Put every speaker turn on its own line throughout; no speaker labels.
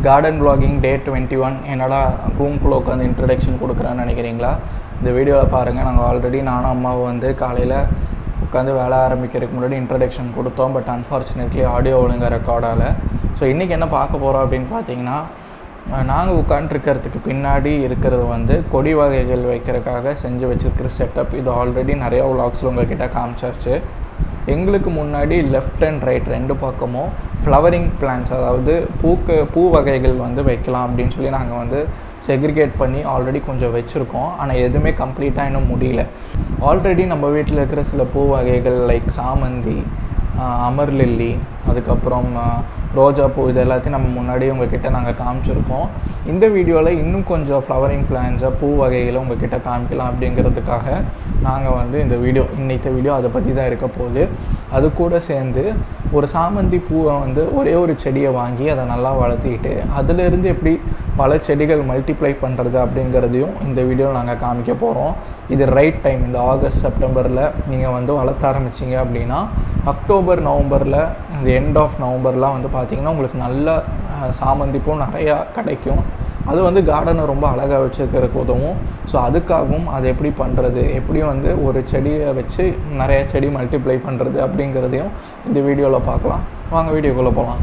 garden vlogging day twenty one என்னடா ரூம்குள்ளே உட்காந்து இன்ட்ரடக்ஷன் கொடுக்குறேன்னு நினைக்கிறீங்களா இந்த வீடியோவில் பாருங்கள் நாங்கள் ஆல்ரெடி நானும் அம்மாவும் வந்து காலையில் உட்காந்து வேலை ஆரம்பிக்கிறதுக்கு முன்னாடி இன்ட்ரடக்ஷன் கொடுத்தோம் பட் அன்ஃபார்ச்சுனேட்லி ஆடியோ ஒழுங்காக ரெக்கார்ட் ஆகலை ஸோ இன்றைக்கி என்ன பார்க்க போகிறோம் அப்படின்னு பார்த்தீங்கன்னா நாங்கள் உட்காண்ட்ருக்கிறதுக்கு பின்னாடி இருக்கிறது வந்து கொடி வகைகள் வைக்கிறதுக்காக செஞ்சு வச்சுருக்கிற செட்டப் இது ஆல்ரெடி நிறையா விலாக்ஸில் உங்கள்கிட்ட காமிச்சாச்சு எங்களுக்கு முன்னாடி லெஃப்ட் அண்ட் ரைட் ரெண்டு பக்கமும் ஃப்ளவரிங் பிளான்ஸ் அதாவது பூக்கு பூ வகைகள் வந்து வைக்கலாம் அப்படின்னு சொல்லி நாங்கள் வந்து செக்ரிகேட் பண்ணி ஆல்ரெடி கொஞ்சம் வச்சுருக்கோம் ஆனால் எதுவுமே கம்ப்ளீட்டாக இன்னும் முடியல ஆல்ரெடி நம்ம வீட்டில் இருக்கிற சில பூ வகைகள் லைக் சாமந்தி அமர் லில்லி அதுக்கப்புறம் ரோஜா பூ இது எல்லாத்தையும் நம்ம முன்னாடியே உங்ககிட்ட நாங்கள் காமிச்சிருக்கோம் இந்த வீடியோவில் இன்னும் கொஞ்சம் ஃப்ளவரிங் பிளான்ஸை பூ வகைகளை உங்ககிட்ட காமிக்கலாம் அப்படிங்கிறதுக்காக நாங்கள் வந்து இந்த வீடியோ இன்னைத்த வீடியோ அதை பற்றி தான் இருக்க போகுது அது கூட சேர்ந்து ஒரு சாமந்தி பூவை வந்து ஒரே ஒரு செடியை வாங்கி அதை நல்லா வளர்த்திக்கிட்டு அதிலிருந்து எப்படி பல செடிகள் மல்டிப்ளை பண்ணுறது அப்படிங்கிறதையும் இந்த வீடியோவில் நாங்கள் காமிக்க போகிறோம் இது ரைட் டைம் இந்த ஆகஸ்ட் செப்டம்பரில் நீங்கள் வந்து வளர்த்த ஆரம்பிச்சிங்க அப்படின்னா அக்டோபர் நவம்பரில் இந்த எண்ட் ஆஃப் நவம்பர்லாம் வந்து பார்த்திங்கன்னா உங்களுக்கு நல்ல சாமந்தி பூ நிறையா கிடைக்கும் அது வந்து கார்டனை ரொம்ப அழகாக வச்சுருக்கிறதுக்கு உதவும் ஸோ அதுக்காகவும் அதை எப்படி பண்ணுறது எப்படி வந்து ஒரு செடியை வச்சு நிறைய செடி மல்டிப்ளை பண்ணுறது அப்படிங்கிறதையும் இந்த வீடியோவில் பார்க்கலாம் வாங்க வீடியோக்குள்ளே போகலாம்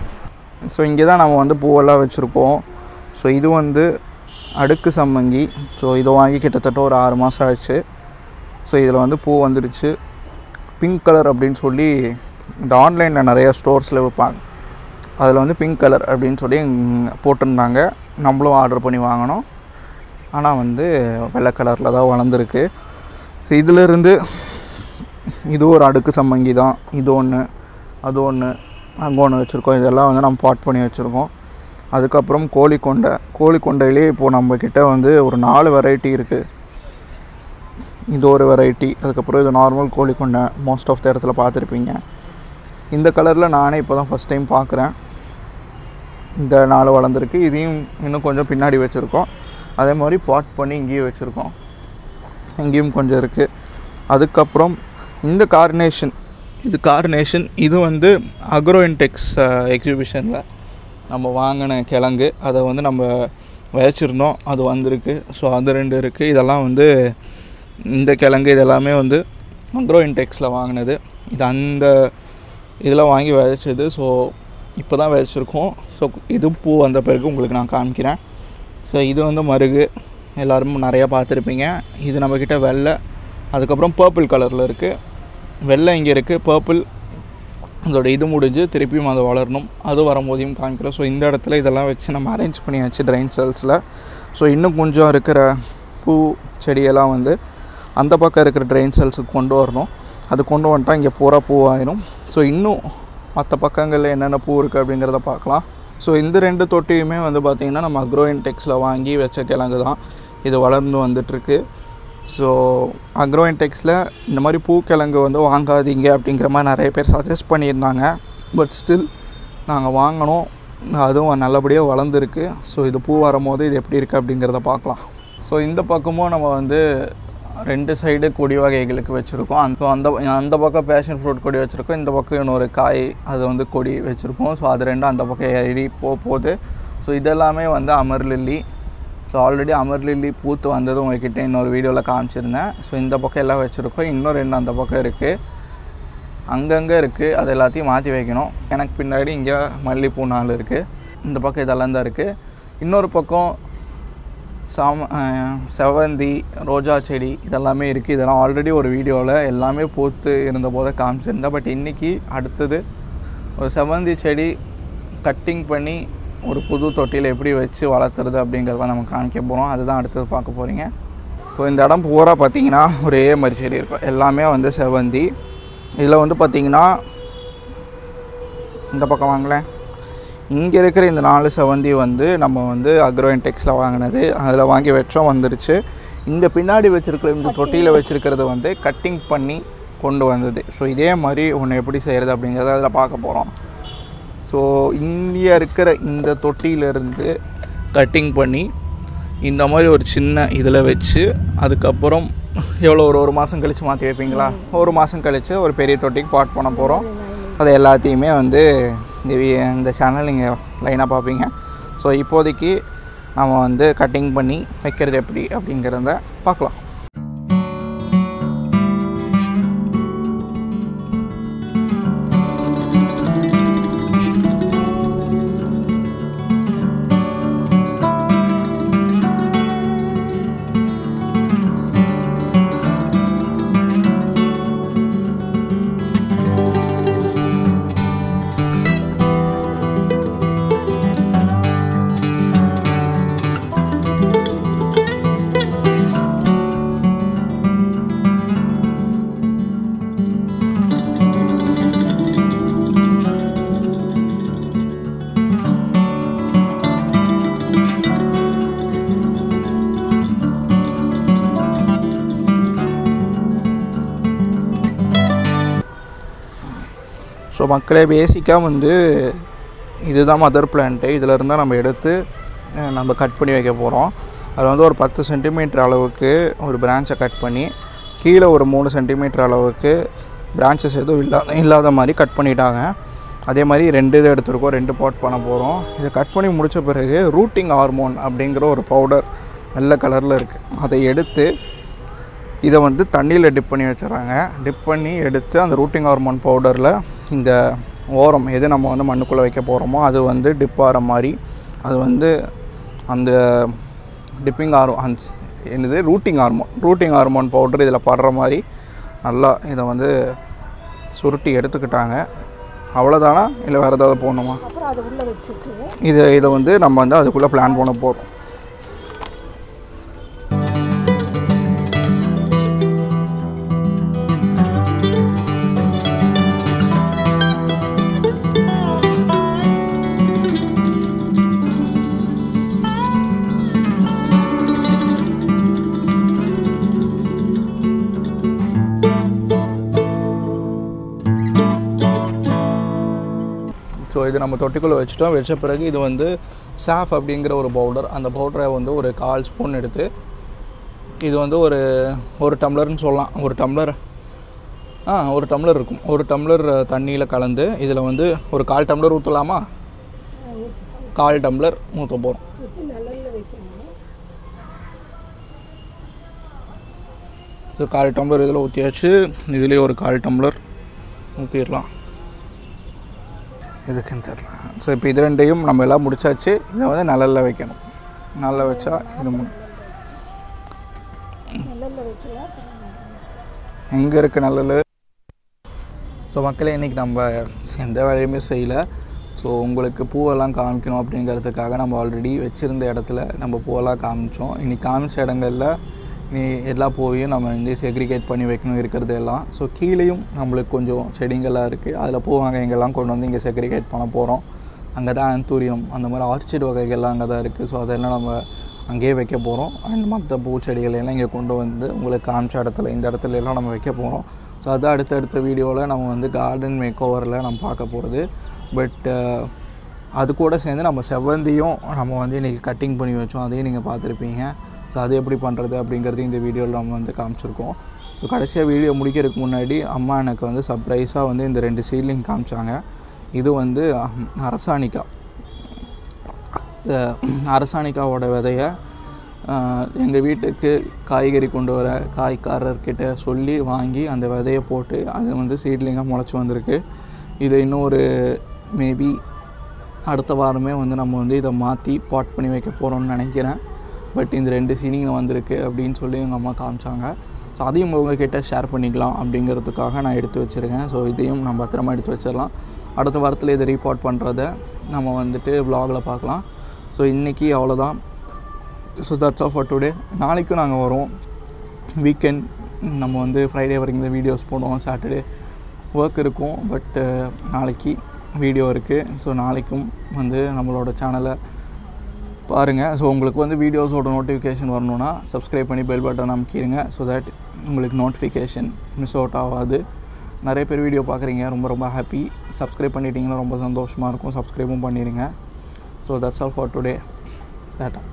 ஸோ இங்கே தான் நம்ம வந்து பூவெல்லாம் வச்சுருக்கோம் ஸோ இது வந்து அடுக்கு சம்மங்கி ஸோ இதை வாங்கி கிட்டத்தட்ட ஒரு ஆறு மாதம் ஆச்சு ஸோ இதில் வந்து பூ வந்துடுச்சு பிங்க் கலர் அப்படின்னு சொல்லி இந்த ஆன்லைனில் நிறைய ஸ்டோர்ஸில் விற்பாங்க அதில் வந்து பிங்க் கலர் அப்படின்னு சொல்லி போட்டிருந்தாங்க நம்மளும் ஆர்டர் பண்ணி வாங்கினோம் ஆனால் வந்து வெள்ளை கலரில் தான் வளர்ந்துருக்கு ஸோ இதிலிருந்து இது ஒரு அடுக்கு சம்மங்கி தான் இது ஒன்று அது ஒன்று அங்கே ஒன்று வச்சுருக்கோம் இதெல்லாம் வந்து நம்ம பாட் பண்ணி வச்சுருக்கோம் அதுக்கப்புறம் கோழிக்கொண்டை கோழிக்கொண்டையிலே இப்போது நம்மக்கிட்ட வந்து ஒரு நாலு வெரைட்டி இருக்குது இது ஒரு வெரைட்டி அதுக்கப்புறம் இது நார்மல் கோழிக்கொண்டை மோஸ்ட் ஆஃப் த இடத்துல பார்த்துருப்பீங்க இந்த கலரில் நானே இப்போ தான் ஃபஸ்ட் டைம் பார்க்குறேன் இந்த நாலு வளர்ந்துருக்கு இதையும் இன்னும் கொஞ்சம் பின்னாடி வச்சுருக்கோம் அதே மாதிரி பாட் பண்ணி இங்கேயும் வச்சுருக்கோம் இங்கேயும் கொஞ்சம் இருக்குது அதுக்கப்புறம் இந்த கார்னேஷன் இது கார்னேஷன் இது வந்து அக்ரோ இன்டெக்ஸ் எக்ஸிபிஷனில் நம்ம வாங்கின கிழங்கு அதை வந்து நம்ம விதைச்சிருந்தோம் அது வந்திருக்கு ஸோ அது ரெண்டு இருக்குது இதெல்லாம் வந்து இந்த கிழங்கு இதெல்லாமே வந்து அக்ரோ இன்டெக்ஸில் வாங்கினது இது அந்த இதில் வாங்கி விதைச்சது ஸோ இப்போ தான் விதைச்சிருக்கோம் ஸோ இது பூ வந்த பிறகு உங்களுக்கு நான் காமிக்கிறேன் ஸோ இது வந்து மருகு எல்லோரும் நிறையா பார்த்துருப்பீங்க இது நம்மக்கிட்ட வெள்ளை அதுக்கப்புறம் பர்பிள் கலரில் இருக்குது வெள்ளை இங்கே இருக்குது பர்பிள் அதோட இது முடிஞ்சு திருப்பியும் அது வளரணும் அது வரும்போதையும் காமிக்கிறோம் ஸோ இந்த இடத்துல இதெல்லாம் வச்சு நம்ம அரேஞ்ச் பண்ணியாச்சு ட்ரைன் செல்ஸில் ஸோ இன்னும் கொஞ்சம் இருக்கிற பூ செடியெல்லாம் வந்து அந்த பக்கம் இருக்கிற ட்ரெயின் செல்ஸுக்கு கொண்டு வரணும் அது கொண்டு வந்துட்டால் இங்கே பூரா பூவாயிரும் ஸோ இன்னும் மற்ற பக்கங்களில் என்னென்ன பூ இருக்குது அப்படிங்கிறத பார்க்கலாம் ஸோ இந்த ரெண்டு தொட்டியுமே வந்து பார்த்திங்கன்னா நம்ம அக்ரோ இன்டெக்ஸில் வாங்கி வச்ச கிழங்கு தான் இது வளர்ந்து வந்துட்டுருக்கு ஸோ அக்ரோ இன்டெக்ஸில் இந்த மாதிரி பூக்கிழங்கு வந்து வாங்காதீங்க அப்படிங்கிற மாதிரி நிறைய பேர் சஜஸ்ட் பண்ணியிருந்தாங்க பட் ஸ்டில் நாங்கள் வாங்கினோம் அதுவும் நல்லபடியாக வளர்ந்துருக்கு ஸோ இது பூ வரும்போது இது எப்படி இருக்குது அப்படிங்கிறத பார்க்கலாம் ஸோ இந்த பக்கமும் நம்ம வந்து ரெண்டு சைடு கொடி வகைகளுக்கு வச்சுருக்கோம் அந்த அந்த அந்த பக்கம் பேஷன் ஃப்ரூட் கொடி வச்சுருக்கோம் இந்த பக்கம் இன்னொரு காய் அது வந்து கொடி வச்சுருக்கோம் ஸோ அது ரெண்டும் அந்த பக்கம் ஏறி போக போகுது ஸோ இதெல்லாமே வந்து amaryllis so already amaryllis பூத்து வந்தது உங்ககிட்ட இன்னொரு வீடியோவில் காமிச்சிருந்தேன் ஸோ இந்த பக்கம் எல்லாம் வச்சுருக்கோம் இன்னும் ரெண்டு அந்த பக்கம் இருக்குது அங்கங்கே இருக்குது அது எல்லாத்தையும் மாற்றி வைக்கணும் எனக்கு பின்னாடி இங்கே மல்லிகைப்பூ நாள் இருக்குது இந்த பக்கம் இதெல்லாம் தான் இருக்குது இன்னொரு பக்கம் சாம செவந்தி ரோஜா செடி இதெல்லாமே இருக்குது இதெல்லாம் ஆல்ரெடி ஒரு வீடியோவில் எல்லாமே பூத்து இருந்த போதை காமிச்சிருந்தேன் பட் இன்றைக்கி அடுத்தது ஒரு செவந்தி செடி கட்டிங் பண்ணி ஒரு புது தொட்டியில் எப்படி வச்சு வளர்த்துறது அப்படிங்கிறத நம்ம காமிக்க போகிறோம் அதுதான் அடுத்தது பார்க்க போகிறீங்க ஸோ இந்த இடம் பூரா பார்த்திங்கன்னா ஒரே மாதிரி செடி இருக்கும் எல்லாமே வந்து செவந்தி இதில் வந்து பார்த்திங்கன்னா இந்த பக்கம் வாங்கலேன் இங்கே இருக்கிற இந்த நாலு செவந்தி வந்து நம்ம வந்து அக்ரோ இன்டெக்ஸில் வாங்கினது அதில் வாங்கி வச்சோம் வந்துருச்சு இந்த பின்னாடி வச்சுருக்கிற இந்த தொட்டியில் வச்சுருக்கிறது வந்து கட்டிங் பண்ணி கொண்டு வந்தது ஸோ இதே மாதிரி ஒன்று எப்படி செய்கிறது அப்படிங்கிறத அதில் பார்க்க போகிறோம் ஸோ இங்கே இருக்கிற இந்த தொட்டியிலேருந்து கட்டிங் பண்ணி இந்த மாதிரி ஒரு சின்ன இதில் வச்சு அதுக்கப்புறம் எவ்வளோ ஒரு ஒரு மாதம் கழித்து மாற்றி வைப்பீங்களா ஒரு மாதம் கழித்து ஒரு பெரிய தொட்டிக்கு பாட் பண்ண போகிறோம் அது எல்லாத்தையுமே வந்து இந்த வி- இந்த சேனல் நீங்கள் லைனாக பார்ப்பீங்க ஸோ இப்போதைக்கு நம்ம வந்து கட்டிங் பண்ணி வைக்கிறது எப்படி அப்படிங்கிறத பார்க்கலாம் ஸோ மக்களே பேசிக்காக வந்து இதுதான் மதர் பிளான்ட்டு இதில் இருந்தால் நம்ம எடுத்து அஹ், நம்ம கட் பண்ணி வைக்க போகிறோம் அதில் வந்து ஒரு பத்து சென்டிமீட்டர் அளவுக்கு ஒரு பிரான்ச்சை கட் பண்ணி கீழே ஒரு மூணு சென்டிமீட்டர் அளவுக்கு பிரான்ச்சஸ் எதுவும் இல்லாத இல்லாத மாதிரி கட் பண்ணிட்டாங்க அதே மாதிரி ரெண்டு இது எடுத்துருக்கோம் ரெண்டு பாட் பண்ண போகிறோம் இதை கட் பண்ணி முடித்த பிறகு ரூட்டிங் ஹார்மோன் அப்படிங்கிற ஒரு பவுடர் வெள்ளை கலரில் இருக்குது அதை எடுத்து இதை வந்து தண்ணியில் டிப் பண்ணி வச்சுறாங்க டிப் பண்ணி எடுத்து அந்த ரூட்டிங் ஹார்மோன் பவுடரில் இந்த ஓரம் எது நம்ம வந்து மண்ணுக்குள்ளே வைக்க போகிறோமோ அது வந்து டிப் ஆகிற மாதிரி அது வந்து அந்த டிப்பிங் ஹார்மோ அந்த என்னது rooting hormone rooting hormone powder இதில் படுற மாதிரி நல்லா இதை வந்து சுருட்டி எடுத்துக்கிட்டாங்க அவ்வளோதானா இல்லை வேறு ஏதாவது போகணுமா
அப்புறம் அதை உள்ளே வச்சுட்டு
இதை இதை வந்து நம்ம வந்து அதுக்குள்ளே பிளான் பண்ண போகிறோம் ஸோ இது நம்ம தொட்டிக்குள்ளே வச்சுட்டோம் வச்ச பிறகு இது வந்து சாஃப் அப்படிங்கிற ஒரு பவுடர் அந்த பவுடரை வந்து ஒரு கால் ஸ்பூன் எடுத்து இது வந்து ஒரு ஒரு டம்ளர்னு சொல்லலாம் ஒரு டம்ளர் ஆ ஒரு டம்ளர் இருக்கும் ஒரு டம்ளர் தண்ணியில் கலந்து இதில் வந்து ஒரு கால் டம்ளர் ஊற்றலாமா கால் டம்ளர் ஊற்ற போகிறோம்
ஊற்றி நிழல்ல வைக்கணும்
ஸோ கால் டம்ளர் இதில் ஊற்றியாச்சு இதுலேயே ஒரு கால் டம்ளர் ஊற்றிடலாம் இதுக்குன்னு தெரில ஸோ இப்போ இது ரெண்டையும் நம்ம எல்லாம் முடிச்சாச்சு இதை வந்து நிழலில் வைக்கணும் நல்லா வச்சா இது மு
நிழல்ல வைக்கலாம்
எங்கே இருக்குது நல்லது ஸோ மக்களே இன்றைக்கி நம்ம எந்த வேலையுமே செய்யலை ஸோ உங்களுக்கு பூவெல்லாம் காமிக்கணும் அப்படிங்கிறதுக்காக நம்ம ஆல்ரெடி வச்சுருந்த இடத்துல நம்ம பூவெல்லாம் காமிச்சோம் இன்றைக்கி காமிச்ச இடங்களில் நீ எல்லா பூவையும் நம்ம வந்து செக்ரிகேட் பண்ணி வைக்கணும் இருக்கிறது எல்லாம் ஸோ கீழேயும் நம்மளுக்கு கொஞ்சம் செடிங்கள்லாம் இருக்குது அதில் பூ வாங்க எங்கெல்லாம் கொண்டு வந்து இங்கே செக்ரிகேட் பண்ண போகிறோம் அங்கே தான் ஆந்தூரியம் அந்த மாதிரி ஆர்ச்சிட் வகைகள்லாம் அங்கே தான் இருக்குது ஸோ அதெல்லாம் நம்ம அங்கேயே வைக்க போகிறோம் அண்ட் மற்ற பூச்செடிகள் எல்லாம் இங்கே கொண்டு வந்து உங்களுக்கு காமிச்ச இடத்துல இந்த இடத்துல எல்லாம் நம்ம வைக்க போகிறோம் ஸோ அது அடுத்தடுத்த வீடியோவில் நம்ம வந்து கார்டன் மேக் ஓவரில் நம்ம பார்க்க போகிறது பட் அது கூட சேர்ந்து நம்ம செவ்வந்தியும் நம்ம வந்து இன்றைக்கி கட்டிங் பண்ணி வச்சோம் அதையும் நீங்கள் பார்த்துருப்பீங்க ஸோ அது எப்படி பண்ணுறது அப்படிங்கிறது இந்த வீடியோவில் நம்ம வந்து காமிச்சிருக்கோம் ஸோ கடைசியாக வீடியோ முடிக்கிறதுக்கு முன்னாடி அம்மா எனக்கு வந்து சர்ப்ரைஸாக வந்து இந்த ரெண்டு சீலிங் காமிச்சாங்க இது வந்து அஹ், அரசாணிக்கா இந்த அரசாணிக்காவோட விதையை எங்கள் வீட்டுக்கு காய்கறி கொண்டு வர காய்காரர்கிட்ட சொல்லி வாங்கி அந்த விதையை போட்டு அது வந்து சீட்லிங்காக முளைச்சி வந்திருக்கு இது இன்னும் ஒரு மேபி அடுத்த வாரமே வந்து நம்ம வந்து இதை மாற்றி பாட் பண்ணி வைக்க போகிறோம்னு நினைக்கிறேன் பட் இந்த ரெண்டு சீனிங் வந்திருக்கு அப்படின்னு சொல்லி எங்கள் அம்மா காமிச்சாங்க ஸோ அதையும் உங்ககிட்ட ஷேர் பண்ணிக்கலாம் அப்படிங்கிறதுக்காக நான் எடுத்து வச்சுருக்கேன் ஸோ இதையும் நம்ம பத்திரமா எடுத்து வச்சிடலாம் அடுத்த வாரத்தில் இதை ரீபார்ட் பண்ணுறத நம்ம வந்துட்டு vlogல பார்க்கலாம் ஸோ இன்றைக்கி அவ்வளோதான் so that's all for today நாளைக்கும் நாங்கள் வரோம் வீக்கெண்ட் நம்ம வந்து ஃப்ரைடே வரைக்கும் இந்த வீடியோஸ் போடுவோம் சாட்டர்டே ஒர்க் இருக்கும் பட் நாளைக்கு வீடியோ இருக்குது ஸோ நாளைக்கும் வந்து நம்மளோட சேனலை பாருங்கள் ஸோ உங்களுக்கு வந்து வீடியோஸோட நோட்டிஃபிகேஷன் வரணும்னா சப்ஸ்கிரைப் பண்ணி பெல் பட்டன் அமைக்கிடுங்க ஸோ தட் உங்களுக்கு நோட்டிஃபிகேஷன் மிஸ் அவுட் ஆகாது நிறைய பேர் வீடியோ பார்க்குறீங்க ரொம்ப ரொம்ப ஹாப்பி சப்ஸ்கிரைப் பண்ணிட்டீங்கன்னா ரொம்ப சந்தோஷமாக இருக்கும் சப்ஸ்கிரைபும் பண்ணிடுங்க so that's all for today data